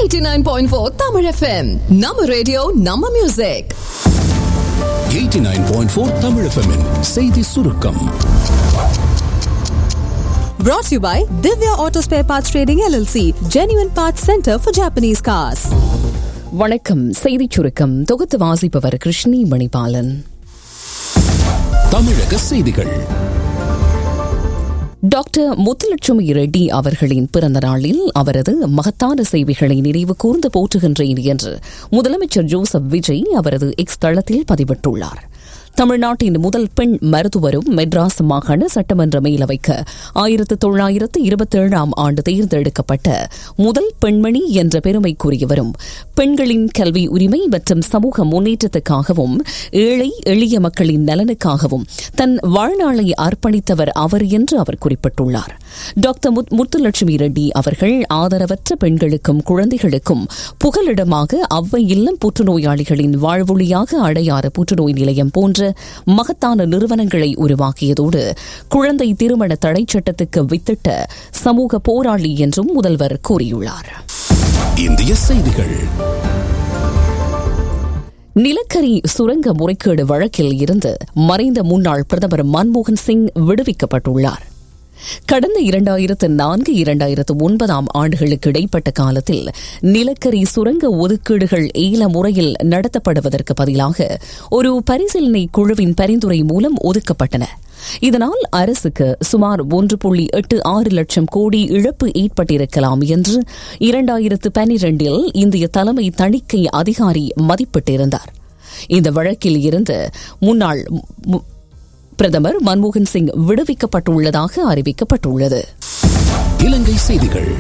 89.4 Tamil FM நம்ம radio நம்ம music 89.4 Tamil FM -இன் செய்தி சுருக்கம் Brought to you by Divya Auto Spare Parts Trading LLC, Genuine Parts Center for Japanese Cars. வணக்கம் செய்திச் சுருக்கம் தொகுத்து வாசிப்பவர் கிருஷ்ணி மணிபாலன் தமிழக செய்திகள் டாக்டர் முத்துலட்சுமி ரெட்டி அவர்களின் பிறந்த நாளில் அவரது மகத்தான சேவைகளை நினைவு கூர்ந்து போற்றுகின்றேன் என்று முதலமைச்சர் ஜோசப் விஜய் அவரது எக்ஸ் தளத்தில் பதிவிட்டுள்ளார் தமிழ்நாட்டின் முதல் பெண் மருத்துவரும் மெட்ராஸ் மாகாண சட்டமன்ற மேலவைக்கு ஆயிரத்து தொள்ளாயிரத்து இருபத்தேழாம் ஆண்டு தேர்ந்தெடுக்கப்பட்ட முதல் பெண்மணி என்ற பெருமைக்குரியவரும் பெண்களின் கல்வி உரிமை மற்றும் சமூக முன்னேற்றத்துக்காகவும் ஏழை எளிய மக்களின் நலனுக்காகவும் தன் வாழ்நாளை அர்ப்பணித்தவர் அவர் என்று அவர் குறிப்பிட்டுள்ளார் டாக்டர் முத்துலட்சுமி ரெட்டி அவர்கள் ஆதரவற்ற பெண்களுக்கும் குழந்தைகளுக்கும் புகலிடமாக அவ்வை இல்லம் புற்றுநோயாளிகளின் வாழ்வொளியாக அடையாறு புற்றுநோய் நிலையம் போன்ற மகத்தான நிறுவனங்களை உருவாக்கியதோடு குழந்தை திருமண தடை சட்டத்துக்கு வித்திட்ட சமூக போராளி என்றும் முதல்வர் கூறியுள்ளார் இந்திய செய்திகள் நிலக்கரி சுரங்க முறைகேடு வழக்கில் இருந்து மறைந்த முன்னாள் பிரதமர் மன்மோகன் சிங் விடுவிக்கப்பட்டுள்ளார் கடந்த இரண்டாயிரத்து நான்கு இரண்டாயிரத்து ஒன்பதாம் ஆண்டுகளுக்கு இடைப்பட்ட காலத்தில் நிலக்கரி சுரங்க ஒதுக்கீடுகள் ஏல முறையில் நடத்தப்படுவதற்கு பதிலாக ஒரு பரிசீலனை குழுவின் பரிந்துரை மூலம் ஒதுக்கப்பட்டன இதனால் அரசுக்கு சுமார் ஒன்று புள்ளி எட்டு ஆறு லட்சம் கோடி இழப்பு ஏற்பட்டிருக்கலாம் என்று இரண்டாயிரத்து பனிரெண்டில் இந்திய தலைமை தணிக்கை அதிகாரி மதிப்பிட்டிருந்தார் இந்த வழக்கில் இருந்து முன்னாள் பிரதமர் மன்மோகன் சிங் விடுவிக்கப்பட்டுள்ளதாக அறிவிக்கப்பட்டுள்ளது இலங்கை செய்திகள்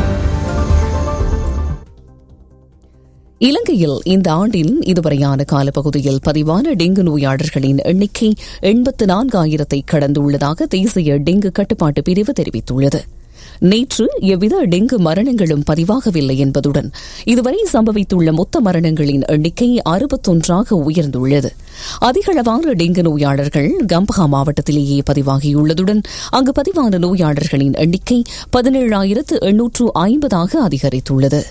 இலங்கையில் இந்த ஆண்டின் இதுவரையான காலப்பகுதியில் பதிவான டெங்கு நோயாளர்களின் எண்ணிக்கை எண்பத்து நான்காயிரத்தை கடந்துள்ளதாக தேசிய டெங்கு கட்டுப்பாட்டு பிரிவு தெரிவித்துள்ளது நேற்று எவ்வித டெங்கு மரணங்களும் பதிவாகவில்லை என்பதுடன் இதுவரை சம்பவித்துள்ள மொத்த மரணங்களின் எண்ணிக்கை அறுபத்தொன்றாக உயர்ந்துள்ளது அதிகளவான டெங்கு நோயாளர்கள் கம்பஹா மாவட்டத்திலேயே பதிவாகியுள்ளதுடன் அங்கு பதிவான நோயாளர்களின் எண்ணிக்கை பதினேழாயிரத்து எண்ணூற்று ஐம்பதாக அதிகரித்துள்ளது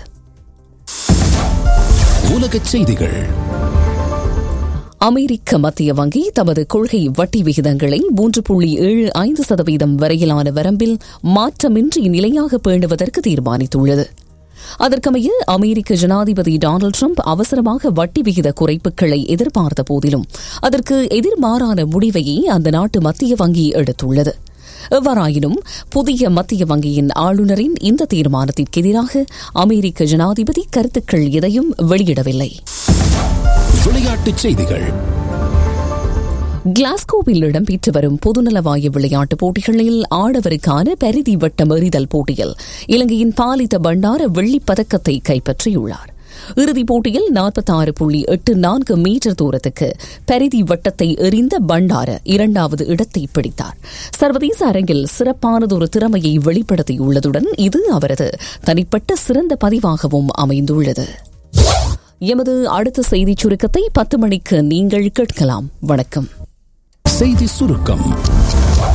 உலகச் செய்திகள் அமெரிக்க மத்திய வங்கி தமது கொள்கை வட்டி விகிதங்களை மூன்று புள்ளி ஏழு ஐந்து சதவீதம் வரையிலான வரம்பில் மாற்றமின்றி நிலையாக பேணுவதற்கு தீர்மானித்துள்ளது அதற்கமைய அமெரிக்க ஜனாதிபதி டொனால்டு டிரம்ப் அவசரமாக வட்டி விகித குறைப்புகளை எதிர்பார்த்த போதிலும் அதற்கு எதிர்மாறான முடிவையே அந்த நாட்டு மத்திய வங்கி எடுத்துள்ளது எவ்வாறாயினும் புதிய மத்திய வங்கியின் ஆளுநரின் இந்த தீர்மானத்திற்கு எதிராக அமெரிக்க ஜனாதிபதி கருத்துக்கள் எதையும் வெளியிடவில்லை விளையாட்டுச் செய்திகள் கிளாஸ்கோவில் இடம்பெற்று வரும் பொதுநலவாய விளையாட்டுப் போட்டிகளில் ஆடவருக்கான பரிதி வட்டம் எறிதல் போட்டியில் இலங்கையின் பாலித பண்டார வெள்ளிப் பதக்கத்தை கைப்பற்றியுள்ளார் இறுதிப் போட்டியில் நாற்பத்தாறு புள்ளி எட்டு நான்கு மீட்டர் தூரத்துக்கு பரிதி வட்டத்தை எறிந்த பண்டார இரண்டாவது இடத்தை பிடித்தார் சர்வதேச அரங்கில் சிறப்பானதொரு திறமையை வெளிப்படுத்தியுள்ளதுடன் இது அவரது தனிப்பட்ட சிறந்த பதிவாகவும் அமைந்துள்ளது எமது அடுத்த செய்திச் சுருக்கத்தை பத்து மணிக்கு நீங்கள் கேட்கலாம் வணக்கம் செய்தி சுருக்கம்